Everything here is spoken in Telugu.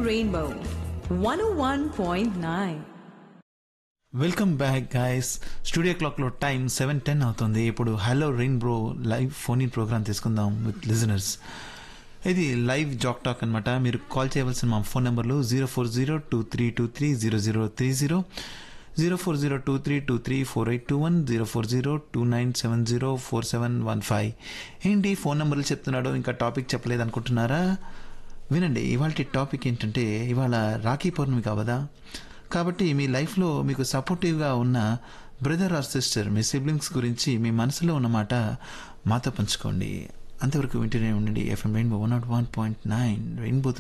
Rainbow 101.9. Welcome back guys studio క్లాక్లో టైం సెవెన్ టెన్ అవుతుంది ఇప్పుడు hello rainbow live phone in program తీసుకుందాం విత్ లిజనర్స్ ఇది లైవ్ జాక్ టాక్ అనమాట మీరు కాల్ చేయవలసిన మా ఫోన్ నెంబర్లు zero four zero two three two three zero zero three zero zero four zero two three two three four eight two one zero four zero two nine seven zero four seven one five ఏంటి ఫోన్ నెంబర్లు చెప్తున్నాడు ఇంకా టాపిక్ చెప్పలేదు అనుకుంటున్నారా వినండి ఇవాళ టాపిక్ ఏంటంటే ఇవాళ రాఖీ పౌర్ణమి కావదా కాబట్టి మీ లైఫ్లో మీకు సపోర్టివ్గా ఉన్న బ్రదర్ ఆర్ సిస్టర్ మీ సిబ్లింగ్స్ గురించి మీ మనసులో ఉన్న మాట మాతో పంచుకోండి అంతవరకు వింటూనే ఉండండి FM rainbow one nought one point nine rainbow